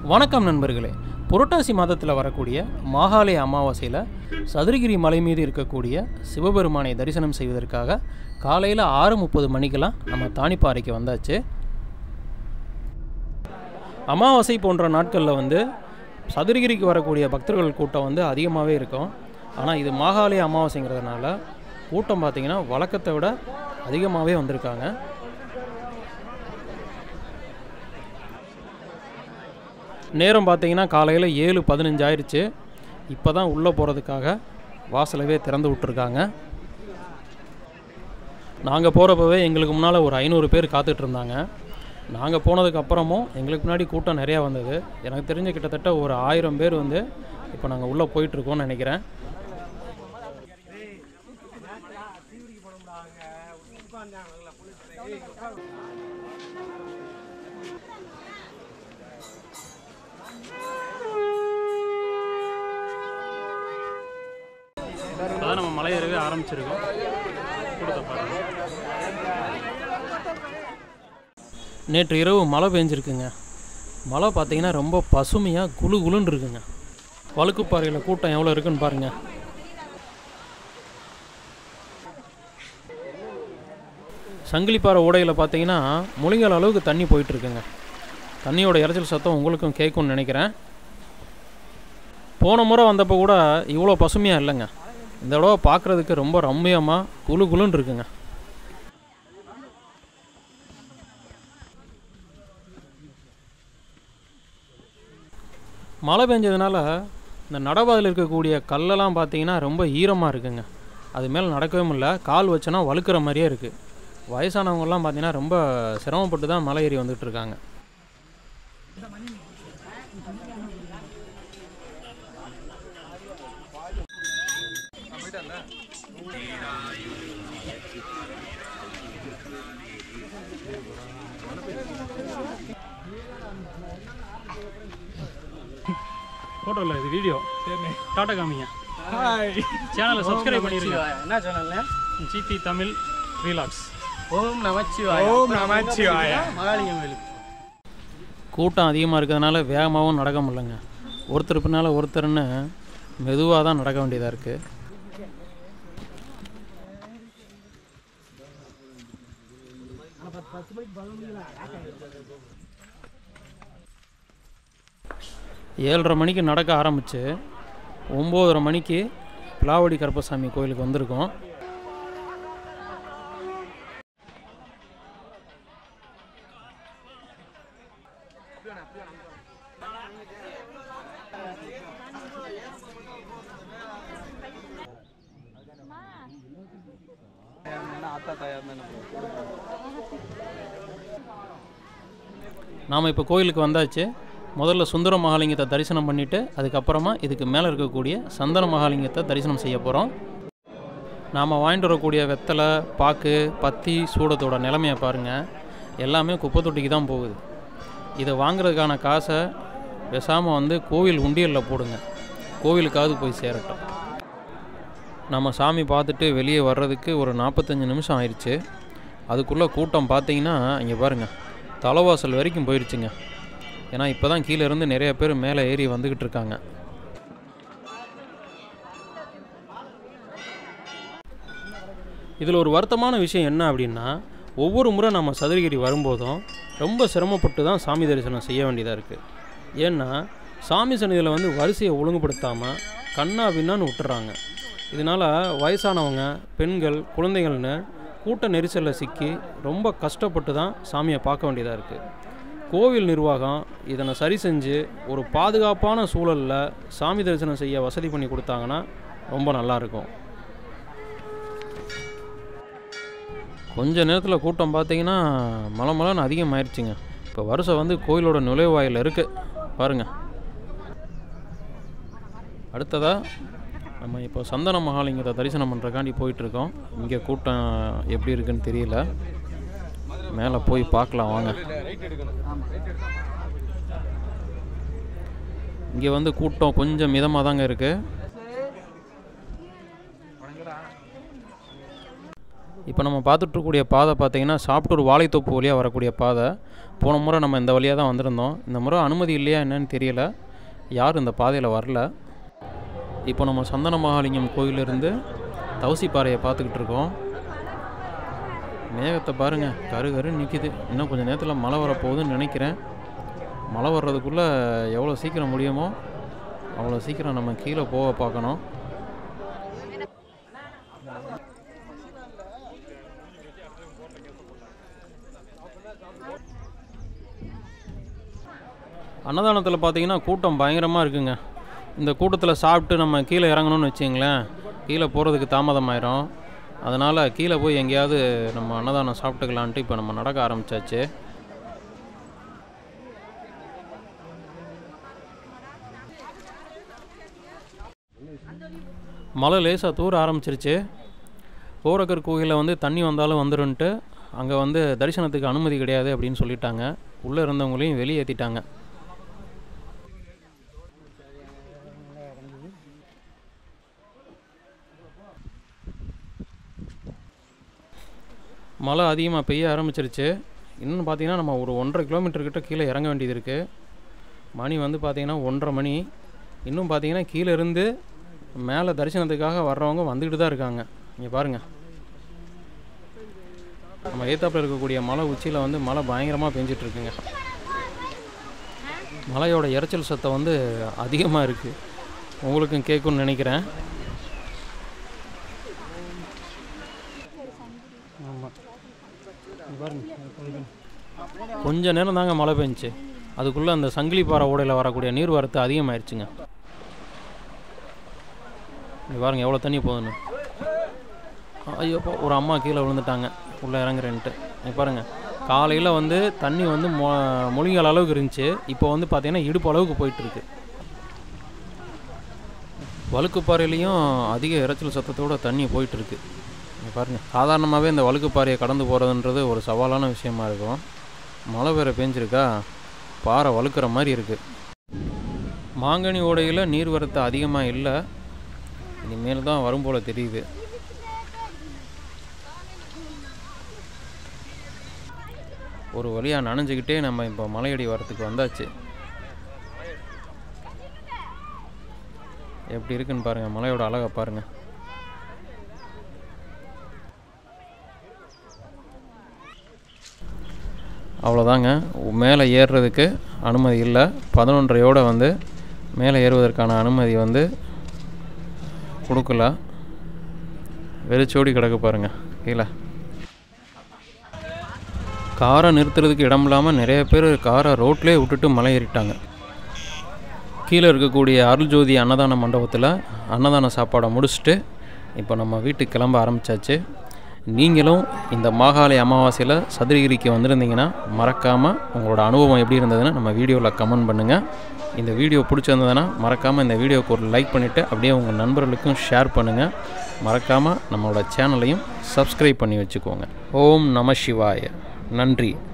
வணக்கம் நண்பர்களே புரட்டாசி மாதத்தில் வரக்கூடிய மாகாளய அமாவாசையில் சதுரகிரி மலை மீது இருக்கக்கூடிய சிவபெருமானை தரிசனம் செய்வதற்காக காலையில் ஆறு முப்பது மணிக்கெல்லாம் நம்ம தானிப்பாறைக்கு வந்தாச்சு அமாவாசை போன்ற நாட்களில் வந்து சதுரகிரிக்கு வரக்கூடிய பக்தர்கள் கூட்டம் வந்து அதிகமாகவே இருக்கும் ஆனால் இது மாகாளய அமாவாசைங்கிறதுனால கூட்டம் பார்த்திங்கன்னா வழக்கத்தை விட அதிகமாகவே வந்திருக்காங்க நேரம் பார்த்தீங்கன்னா காலையில் ஏழு பதினஞ்சு ஆயிடுச்சு இப்போ தான் உள்ளே போகிறதுக்காக வாசலவே திறந்து விட்ருக்காங்க நாங்கள் போகிறப்பவே எங்களுக்கு முன்னால் ஒரு ஐநூறு பேர் காத்துட்டு இருந்தாங்க நாங்கள் போனதுக்கு அப்புறமும் எங்களுக்கு முன்னாடி கூட்டம் நிறையா வந்தது எனக்கு தெரிஞ்ச கிட்டத்தட்ட ஒரு ஆயிரம் பேர் வந்து இப்போ நாங்கள் உள்ளே போயிட்டுருக்கோம்னு நினைக்கிறேன் அதான் நம்ம மலை ஏறவே ஆரம்பிச்சிருக்கோம் கொடுத்த பாருங்க நேற்று இரவு மழை பெஞ்சிருக்குங்க மழை பார்த்தீங்கன்னா ரொம்ப பசுமையாக குளு குளுன்னு இருக்குங்க வழுக்குப்பாறையில் கூட்டம் எவ்வளோ இருக்குன்னு பாருங்கள் சங்கிலிப்பாறை ஓடையில் பார்த்தீங்கன்னா முழுங்கல் அளவுக்கு தண்ணி போயிட்டுருக்குங்க தண்ணியோட இறைச்சல் சத்தம் உங்களுக்கும் கேட்கும்னு நினைக்கிறேன் போன முறை வந்தப்போ கூட இவ்வளோ பசுமையாக இல்லைங்க இந்த தடவை பார்க்குறதுக்கு ரொம்ப ரம்மியமாக குளு குளுன்னு இருக்குங்க மழை பெஞ்சதுனால இந்த நடவாதில் இருக்கக்கூடிய கல்லெல்லாம் பார்த்தீங்கன்னா ரொம்ப ஈரமாக இருக்குங்க அது மேலே நடக்கவே முடியல கால் வச்சோன்னா வழுக்கிற மாதிரியே இருக்குது வயசானவங்கெல்லாம் பார்த்தீங்கன்னா ரொம்ப சிரமப்பட்டு தான் மலை ஏறி வந்துட்டு இருக்காங்க ஃபோட்டோ இல்லை இது வீடியோ டாட்டா காமிங்க சேனலை சப்ஸ்கிரைப் பண்ணிருங்க என்ன சேனல்ல ஜிடி தமிழ் ரீலாக்ஸ் ஓம் நமச்சிவாய ஓம் நமச்சிவாய. மகாலிங்கம் வேலு கூட்டம் அதிகமாக இருக்கிறதுனால வேகமாகவும் நடக்க முடியலங்க ஒருத்தர் பின்னால் ஒருத்தர்னு மெதுவாக தான் நடக்க வேண்டியதாக இருக்குது ஏழரை மணிக்கு நடக்க ஆரம்பித்து ஒம்போதரை மணிக்கு பிளாவடி கருப்பசாமி கோயிலுக்கு வந்திருக்கோம் நாம் இப்போ கோயிலுக்கு வந்தாச்சு முதல்ல சுந்தர மகாலிங்கத்தை தரிசனம் பண்ணிவிட்டு அதுக்கப்புறமா இதுக்கு மேலே இருக்கக்கூடிய சந்தன மகாலிங்கத்தை தரிசனம் செய்ய போகிறோம் நாம் வாங்கிட்டு வரக்கூடிய வெத்தலை பாக்கு பத்தி சூடத்தோட நிலைமையை பாருங்கள் எல்லாமே குப்பை தொட்டிக்கு தான் போகுது இதை வாங்குறதுக்கான காசை பேசாமல் வந்து கோவில் உண்டியலில் போடுங்க கோவிலுக்காவது போய் சேரட்டும் நம்ம சாமி பார்த்துட்டு வெளியே வர்றதுக்கு ஒரு நாற்பத்தஞ்சு நிமிஷம் ஆயிடுச்சு அதுக்குள்ளே கூட்டம் பார்த்தீங்கன்னா இங்கே பாருங்கள் தலைவாசல் வரைக்கும் போயிடுச்சுங்க ஏன்னா இப்போ தான் கீழே இருந்து நிறைய பேர் மேலே ஏறி வந்துக்கிட்டு இருக்காங்க இதில் ஒரு வருத்தமான விஷயம் என்ன அப்படின்னா ஒவ்வொரு முறை நம்ம சதுரகிரி வரும்போதும் ரொம்ப சிரமப்பட்டு தான் சாமி தரிசனம் செய்ய வேண்டியதாக இருக்குது ஏன்னா சாமி சன்னிதியில் வந்து வரிசையை ஒழுங்குபடுத்தாமல் கண்ணா பின்னான்னு விட்டுறாங்க இதனால் வயசானவங்க பெண்கள் குழந்தைகள்னு கூட்ட நெரிசலில் சிக்கி ரொம்ப கஷ்டப்பட்டு தான் சாமியை பார்க்க வேண்டியதாக இருக்குது கோவில் நிர்வாகம் இதனை சரி செஞ்சு ஒரு பாதுகாப்பான சூழலில் சாமி தரிசனம் செய்ய வசதி பண்ணி கொடுத்தாங்கன்னா ரொம்ப நல்லாயிருக்கும் கொஞ்ச நேரத்தில் கூட்டம் பார்த்தீங்கன்னா மலை மலைன்னு அதிகமாயிருச்சுங்க இப்போ வருஷம் வந்து கோயிலோட நுழைவாயில் இருக்குது பாருங்கள் அடுத்ததாக நம்ம இப்போ சந்தன மகாலிங்கத்தை தரிசனம் பண்ணுறக்காண்டி போயிட்டுருக்கோம் இங்கே கூட்டம் எப்படி இருக்குன்னு தெரியல மேலே போய் பார்க்கலாம் வாங்க இங்கே வந்து கூட்டம் கொஞ்சம் மிதமாக தாங்க இருக்குது இப்போ நம்ம பார்த்துட்ருக்கக்கூடிய பாதை பார்த்தீங்கன்னா சாப்பிட்டூர் வாழைத்தோப்பு வழியாக வரக்கூடிய பாதை போன முறை நம்ம இந்த வழியாக தான் வந்திருந்தோம் இந்த முறை அனுமதி இல்லையா என்னன்னு தெரியல யாரும் இந்த பாதையில் வரல இப்போ நம்ம சந்தன மகாலிங்கம் கோயிலிருந்து தவசிப்பாறையை பார்த்துக்கிட்டு இருக்கோம் மேகத்தை பாருங்கள் கரு கரு நிற்கிது இன்னும் கொஞ்சம் நேரத்தில் மழை வரப்போகுதுன்னு நினைக்கிறேன் மழை வர்றதுக்குள்ளே எவ்வளோ சீக்கிரம் முடியுமோ அவ்வளோ சீக்கிரம் நம்ம கீழே போக பார்க்கணும் அன்னதானத்தில் பார்த்தீங்கன்னா கூட்டம் பயங்கரமாக இருக்குங்க இந்த கூட்டத்தில் சாப்பிட்டு நம்ம கீழே இறங்கணும்னு வச்சிங்களேன் கீழே போகிறதுக்கு தாமதமாயிரும் அதனால் கீழே போய் எங்கேயாவது நம்ம அன்னதானம் சாப்பிட்டுக்கலான்ட்டு இப்போ நம்ம நடக்க ஆரம்பிச்சாச்சு மழை லேசாக தூர ஆரம்பிச்சிருச்சு போரக்கர் கோயிலில் வந்து தண்ணி வந்தாலும் வந்துருன்ட்டு அங்கே வந்து தரிசனத்துக்கு அனுமதி கிடையாது அப்படின்னு சொல்லிட்டாங்க உள்ளே இருந்தவங்களையும் வெளியேற்றிட்டாங்க மழை அதிகமாக பெய்ய ஆரம்பிச்சிருச்சு இன்னும் பார்த்தீங்கன்னா நம்ம ஒரு ஒன்றரை கிலோமீட்டர் கிட்ட கீழே இறங்க வேண்டியது இருக்குது மணி வந்து பார்த்தீங்கன்னா ஒன்றரை மணி இன்னும் பார்த்தீங்கன்னா கீழே இருந்து மேலே தரிசனத்துக்காக வர்றவங்க வந்துக்கிட்டு தான் இருக்காங்க இங்கே பாருங்கள் நம்ம ஏத்தாப்பில் இருக்கக்கூடிய மலை உச்சியில் வந்து மழை பயங்கரமாக பெஞ்சிட்டு இருக்குங்க மலையோட இரைச்சல் சத்தம் வந்து அதிகமாக இருக்குது உங்களுக்கும் கேட்கும்னு நினைக்கிறேன் கொஞ்ச நேரம் தாங்க மழை பெஞ்சுச்சு அதுக்குள்ளே அந்த சங்கிலி பாறை ஓடையில் வரக்கூடிய நீர் வரத்து அதிகமாயிருச்சுங்க இங்க பாருங்க எவ்வளோ தண்ணி போகுதுன்னு ஐயோ அப்பா, ஒரு அம்மா கீழே விழுந்துட்டாங்க உள்ளே இறங்குறேன்ட்டு இங்க பாருங்க காலையில் வந்து தண்ணி வந்து மொ முழுங்கல் அளவுக்கு இருந்துச்சு இப்போ வந்து பார்த்தீங்கன்னா இடுப்பு அளவுக்கு போயிட்டுருக்கு வழுக்குப்பாறையிலையும் அதிக இரைச்சல் சத்தத்தோட தண்ணி போயிட்டுருக்கு இங்க பாருங்க சாதாரணமாகவே இந்த வழுக்குப்பாறையை கடந்து போகிறதுன்றது ஒரு சவாலான விஷயமா இருக்கும் மழை வேற பெஞ்சிருக்கா பாறை வழுக்கிற மாதிரி இருக்குது மாங்கனி ஓடையில் நீர்வரத்து அதிகமாக இல்லை இனிமேல் தான் வரும் போல் தெரியுது ஒரு வழியாக நனைஞ்சுக்கிட்டே நம்ம இப்போ மலையடி வரத்துக்கு வந்தாச்சு எப்படி இருக்குன்னு பாருங்கள் மலையோட அழகை பாருங்கள் அவ்வளோதாங்க மேலே ஏறுறதுக்கு அனுமதி இல்லை பதினொன்றையோட வந்து மேலே ஏறுவதற்கான அனுமதி வந்து கொடுக்கல வெறிச்சோடி கிடக்கு பாருங்க கீழே காரை நிறுத்துறதுக்கு இடம் இல்லாமல் நிறைய பேர் காரை ரோட்லேயே விட்டுட்டு மலை ஏறிட்டாங்க கீழே இருக்கக்கூடிய அருள்ஜோதி அன்னதான மண்டபத்தில் அன்னதான சாப்பாடை முடிச்சுட்டு இப்போ நம்ம வீட்டுக்கு கிளம்ப ஆரம்பித்தாச்சு நீங்களும் இந்த மாகாளி அமாவாசையில் சதுரகிரிக்கு வந்திருந்தீங்கன்னா மறக்காமல் உங்களோட அனுபவம் எப்படி இருந்ததுன்னு நம்ம வீடியோவில் கமெண்ட் பண்ணுங்கள் இந்த வீடியோ பிடிச்சிருந்ததுன்னா மறக்காமல் இந்த வீடியோக்கு ஒரு லைக் பண்ணிவிட்டு அப்படியே உங்கள் நண்பர்களுக்கும் ஷேர் பண்ணுங்கள் மறக்காமல் நம்மளோட சேனலையும் சப்ஸ்கிரைப் பண்ணி வச்சுக்கோங்க ஓம் நம சிவாய நன்றி